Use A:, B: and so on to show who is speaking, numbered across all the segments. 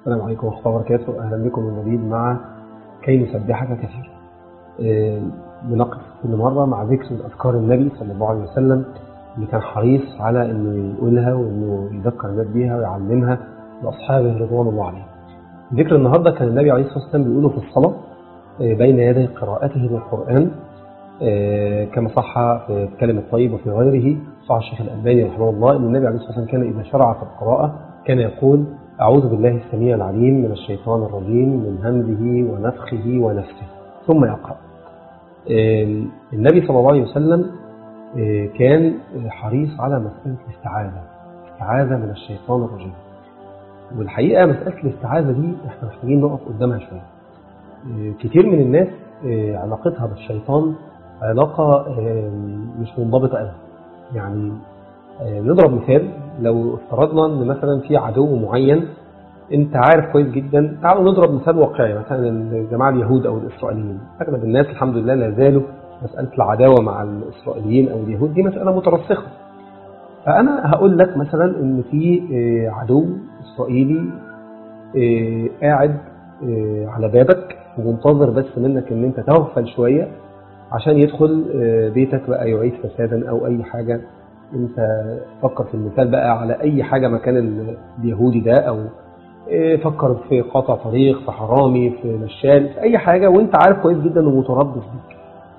A: السلام عليكم ورحمة الله وبركاته أهلا بكم من جديد مع كي نسبحك كثيرا آه، بنقف كل مرة مع ذكر أذكار النبي صلى الله عليه وسلم اللي كان حريص على أنه يقولها وأنه يذكر الناس بيها ويعلمها لأصحابه رضوان الله عليهم ذكر النهاردة كان النبي عليه الصلاة والسلام بيقوله في الصلاة آه، بين يدي قراءته للقرآن آه، كما صح في كلمة الطيب وفي غيره صح الشيخ الألباني رحمه الله أن النبي عليه الصلاة والسلام كان إذا شرع في القراءة كان يقول أعوذ بالله السميع العليم من الشيطان الرجيم من همزه ونفخه ونفسه ثم يقرأ آه، النبي صلى الله عليه وسلم آه، كان حريص على مسألة الاستعاذة استعاذة من الشيطان الرجيم والحقيقة مسألة الاستعاذة دي احنا محتاجين نقف قدامها شوية آه، كتير من الناس آه، علاقتها بالشيطان علاقة آه، مش منضبطة قوي يعني آه، نضرب مثال لو افترضنا ان مثلا في عدو معين انت عارف كويس جدا تعالوا نضرب مثال واقعي مثلا الجماعه اليهود او الاسرائيليين اغلب الناس الحمد لله لا زالوا مساله العداوه مع الاسرائيليين او اليهود دي مساله مترسخه فانا هقول لك مثلا ان في آه، عدو اسرائيلي آه، قاعد آه، على بابك ومنتظر بس منك ان انت تغفل شويه عشان يدخل آه، بيتك بقى يعيد فسادا او اي حاجه انت فكر في المثال بقى على اي حاجه مكان ال- اليهودي ده او إيه، فكر في قاطع طريق في حرامي في نشال في اي حاجه وانت عارف كويس جدا انه متربص بيك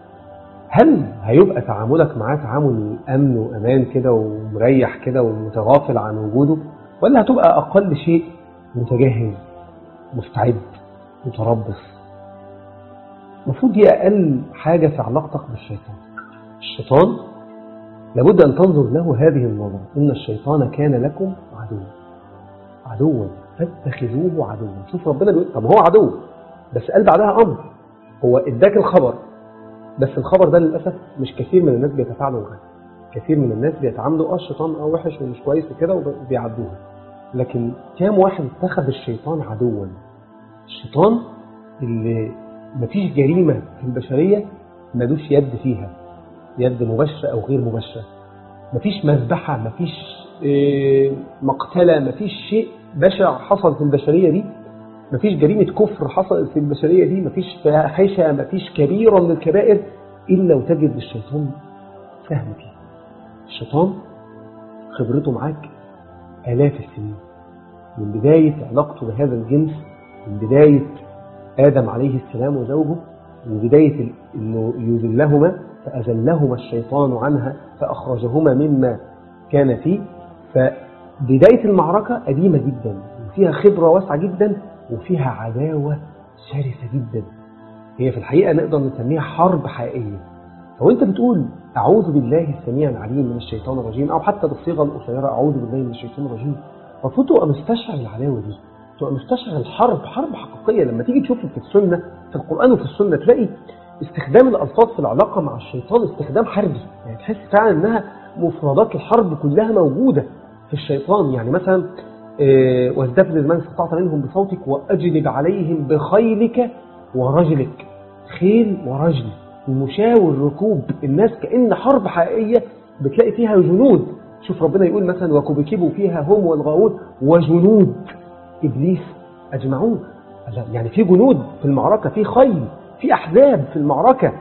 A: هل هيبقى تعاملك معاه تعامل امن وامان كده ومريح كده ومتغافل عن وجوده ولا هتبقى اقل شيء متجهز مستعد متربص المفروض دي اقل حاجه في علاقتك بالشيطان الشيطان لابد أن تنظر له هذه النظرة إن الشيطان كان لكم عدوا عدوا فاتخذوه عدوا شوف ربنا بيقول طب هو عدو بس قال بعدها أمر هو اداك الخبر بس الخبر ده للأسف مش كثير من الناس بيتفاعلوا معاه كثير من الناس بيتعاملوا اه الشيطان اه وحش ومش كويس وكده وبيعدوها لكن كام واحد اتخذ الشيطان عدوا الشيطان اللي مفيش جريمة في البشرية ملوش يد فيها يد مباشرة أو غير مباشرة مفيش مذبحة مفيش آه، مقتلة مفيش شيء بشع حصل في البشرية دي مفيش جريمة كفر حصلت في البشرية دي مفيش فاحشة مفيش كبيرة من الكبائر إلا وتجد للشيطان سهم فيها الشيطان خبرته معاك آلاف السنين من بداية علاقته بهذا الجنس من بداية آدم عليه السلام وزوجه من بداية ال- أنه يذلهما فأزلهما الشيطان عنها فأخرجهما مما كان فيه فبداية المعركة قديمة جدا وفيها خبرة واسعة جدا وفيها عداوة شرسة جدا هي في الحقيقة نقدر نسميها حرب حقيقية فوانت بتقول أعوذ بالله السميع العليم من الشيطان الرجيم أو حتى بالصيغة القصيرة أعوذ بالله من الشيطان الرجيم المفروض تبقى مستشعر العداوة دي تبقى مستشعر الحرب حرب حقيقية لما تيجي تشوف في السنة في القرآن وفي السنة تلاقي استخدام الألفاظ في العلاقة مع الشيطان استخدام حربي يعني تحس فعلا أنها مفردات الحرب كلها موجودة في الشيطان يعني مثلا آه، واستفزز من استطعت منهم بصوتك وأجلب عليهم بخيلك ورجلك خيل ورجل ومشاور ركوب الناس كأن حرب حقيقية بتلاقي فيها جنود شوف ربنا يقول مثلا وكبكبوا فيها هم والغاوون وجنود إبليس أجمعون لا، يعني في جنود في المعركة في خيل في أحزاب في المعركة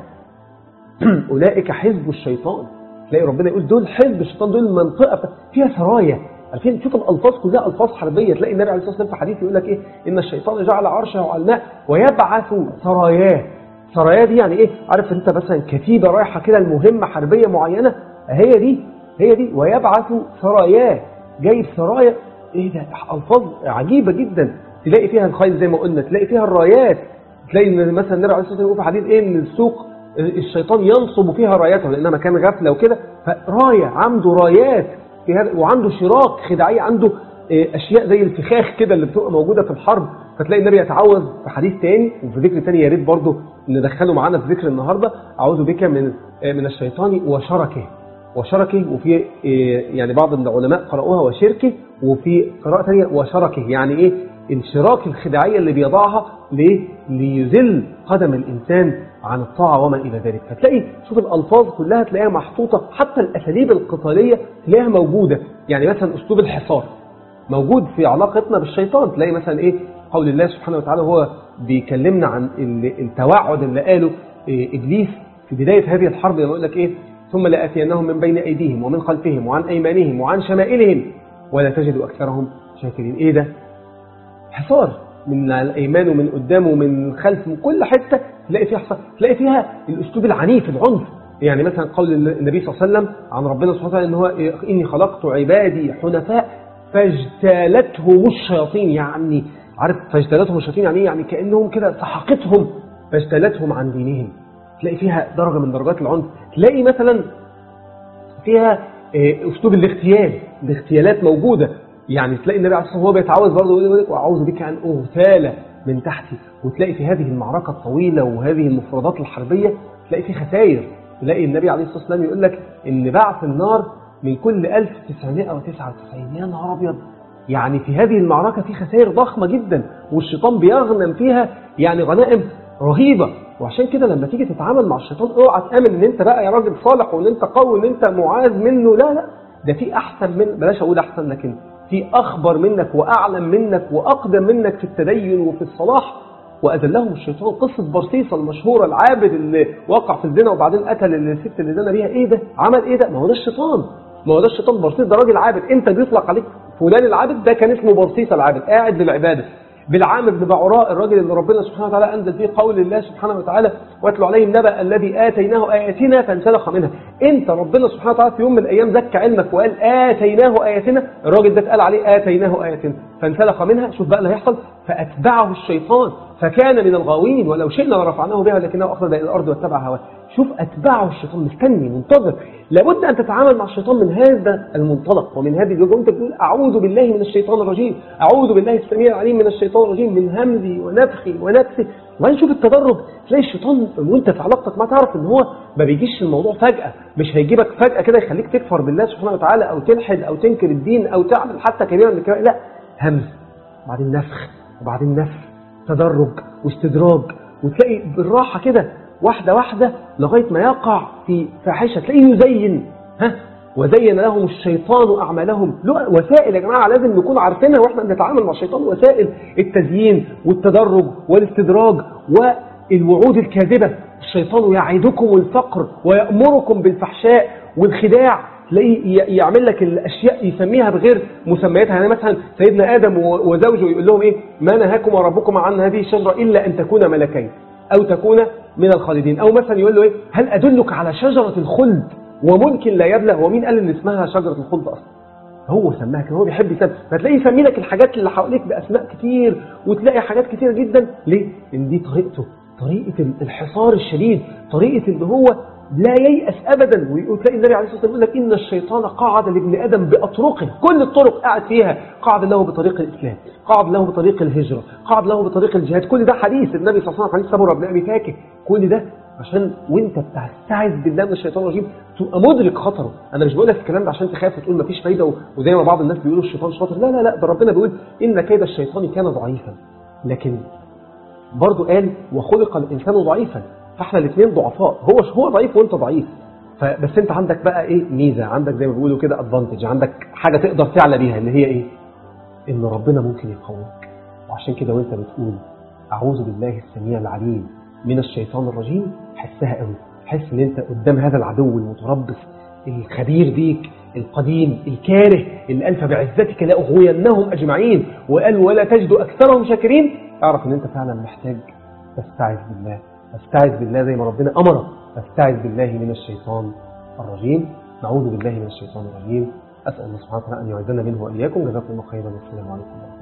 A: أولئك حزب الشيطان تلاقي ربنا يقول دول حزب الشيطان دول منطقة فيها سرايا عارفين شوف الألفاظ كلها ألفاظ حربية تلاقي النبي عليه الصلاة والسلام في حديث يقول لك إيه إن الشيطان جعل عرشه على الماء ويبعث سراياه سرايا دي يعني إيه عارف أنت مثلا كتيبة رايحة كده المهمة حربية معينة هي دي هي دي ويبعث سراياه جايب سرايا ايه ده الفاظ عجيبه جدا تلاقي فيها الخيل زي ما قلنا تلاقي فيها الرايات تلاقي ان مثلا النبي عليه الصلاه والسلام يقول في حديث ايه ان السوق الشيطان ينصب فيها راياته لانها مكان غفله وكده فرايه عنده رايات في هذا وعنده شراك خداعيه عنده إيه، اشياء زي الفخاخ كده اللي بتبقى موجوده في الحرب فتلاقي النبي يتعوذ في حديث تاني وفي ذكر تاني يا ريت برضه ندخله معانا في ذكر النهارده اعوذ بك من آه، من الشيطان وشركه وشركه وفي إيه، يعني بعض العلماء قرأوها وشركه وفي قراءة ثانية وشركه يعني ايه الشراك الخداعية اللي بيضعها ليه؟ ليذل قدم الإنسان عن الطاعة وما إلى ذلك فتلاقي شوف الألفاظ كلها تلاقيها محطوطة حتى الأساليب القتالية تلاقيها موجودة يعني مثلا أسلوب الحصار موجود في علاقتنا بالشيطان تلاقي مثلا ايه قول الله سبحانه وتعالى هو بيكلمنا عن التوعد اللي قاله إبليس في بداية هذه الحرب لما يقول لك إيه ثم لآتينهم من بين أيديهم ومن خلفهم وعن أيمانهم وعن شمائلهم ولا تجد أكثرهم شاكرين إيه ده حصار من الأيمان ومن قدام ومن خلف من كل حتة تلاقي فيها حصار تلاقي فيها الأسلوب العنيف العنف يعني مثلا قول النبي صلى الله عليه وسلم عن ربنا سبحانه وتعالى إن هو إني خلقت عبادي حنفاء فاجتالتهم الشياطين يعني عارف فاجتالتهم الشياطين يعني يعني كأنهم كده سحقتهم فاجتالتهم عن دينهم تلاقي فيها درجة من درجات العنف تلاقي مثلا فيها أسلوب الاغتيال الاغتيالات موجودة يعني تلاقي النبي عليه الصلاة والسلام هو بيتعوذ برضه يقول لك وأعوذ بك أن أغتال من تحتي وتلاقي في هذه المعركة الطويلة وهذه المفردات الحربية تلاقي في خسائر تلاقي النبي عليه الصلاة والسلام يقول لك إن بعث النار من كل 1999 يا نهار أبيض يعني في هذه المعركة في خسائر ضخمة جدا والشيطان بيغنم فيها يعني غنائم رهيبة وعشان كده لما تيجي تتعامل مع الشيطان اوعى تامن ان انت بقى يا راجل صالح وان انت قوي وان انت معاذ منه لا لا ده في احسن من بلاش اقول احسن لكن في اخبر منك واعلم منك واقدم منك في التدين وفي الصلاح واذلهم الشيطان قصه برصيصه المشهوره العابد اللي وقع في الزنا وبعدين قتل الست اللي زنى بيها ايه ده عمل ايه ده ما هو ده الشيطان ما هو ده الشيطان برصيص ده راجل عابد انت بيطلق عليك فلان العابد ده كان اسمه برصيص العابد قاعد للعباده بالعام بن بعراء الراجل اللي ربنا سبحانه وتعالى أنزل فيه قول الله سبحانه وتعالى واتلو عليهم نبأ الذي آتيناه آياتنا فانسلخ منها انت ربنا سبحانه وتعالى في يوم من الأيام زكى علمك وقال آتيناه آياتنا الراجل ده اتقال عليه آتيناه آياتنا فانسلخ منها شوف بقى اللي هيحصل فأتبعه الشيطان فكان من الغاوين ولو شئنا لرفعناه بها لكنه أخذ إلى الأرض واتبع هواه شوف أتبعه الشيطان مستني منتظر لابد أن تتعامل مع الشيطان من هذا المنطلق ومن هذه الوجه وأنت بتقول أعوذ بالله من الشيطان الرجيم أعوذ بالله السميع العليم من الشيطان الرجيم من همزي ونفخي ونفسي وبعدين شوف التدرج تلاقي الشيطان وانت في علاقتك ما تعرف ان هو ما بيجيش الموضوع فجأة مش هيجيبك فجأة كده يخليك تكفر بالله سبحانه وتعالى او تلحد او تنكر الدين او تعمل حتى كبيرا من الكبائر لا همز وبعدين نفخ وبعدين نفخ تدرج واستدراج وتلاقي بالراحة كده واحدة واحدة لغاية ما يقع في فاحشة تلاقيه يزين ها وزين لهم الشيطان أعمالهم وسائل يا جماعة لازم نكون عارفينها وإحنا بنتعامل مع الشيطان وسائل التزيين والتدرج والاستدراج والوعود الكاذبة الشيطان يعدكم الفقر ويأمركم بالفحشاء والخداع تلاقيه يعمل لك الأشياء يسميها بغير مسمياتها يعني مثلا سيدنا آدم وزوجه يقول لهم إيه ما نهاكم ربكم عن هذه الشجرة إلا أن تكون ملكين أو تكون من الخالدين أو مثلا يقول له إيه هل أدلك على شجرة الخلد وممكن لا يبلغ ومين قال ان اسمها شجرة الخلد أصلا هو سماها كده هو بيحب يسمي فتلاقيه يسمي لك الحاجات اللي حواليك بأسماء كتير وتلاقي حاجات كتير جدا ليه؟ لأن دي طريقته طريقة الحصار الشديد طريقة اللي هو لا ييأس أبدا وتلاقي النبي عليه الصلاة والسلام يقول لك إن الشيطان قاعد لابن آدم بأطرقه كل الطرق قاعد فيها قاعد له بطريق الإسلام قاعد له بطريق الهجرة قاعد له بطريق الجهاد كل ده حديث النبي صلى الله عليه وسلم حديث سمرة بن أبي فاكه كل ده عشان وانت بتستعذ بالله من الشيطان الرجيم تبقى مدرك خطره انا مش بقول لك الكلام ده عشان تخاف وتقول مفيش فايده وزي ما بعض الناس بيقولوا الشيطان شاطر لا لا لا ده ربنا بيقول ان كيد الشيطان كان ضعيفا لكن برضه قال وخلق الانسان ضعيفا فاحنا الاثنين ضعفاء هو هو ضعيف وانت ضعيف فبس انت عندك بقى ايه ميزه عندك زي ما بيقولوا كده ادفانتج عندك حاجه تقدر تعلى بيها اللي هي ايه ان ربنا ممكن يقويك وعشان كده وانت بتقول اعوذ بالله السميع العليم من الشيطان الرجيم حسها قوي حس ان انت قدام هذا العدو المتربص الخبير بيك القديم الكاره اللي قال فبعزتك لاغوينهم اجمعين وقال ولا تجد اكثرهم شاكرين اعرف ان انت فعلا محتاج تستعذ بالله تستعذ بالله زي ما ربنا امرك تستعذ بالله من الشيطان الرجيم نعوذ بالله من الشيطان الرجيم اسال الله سبحانه وتعالى ان يعيذنا منه واياكم جزاكم الله خيرا والسلام عليكم ورحمه الله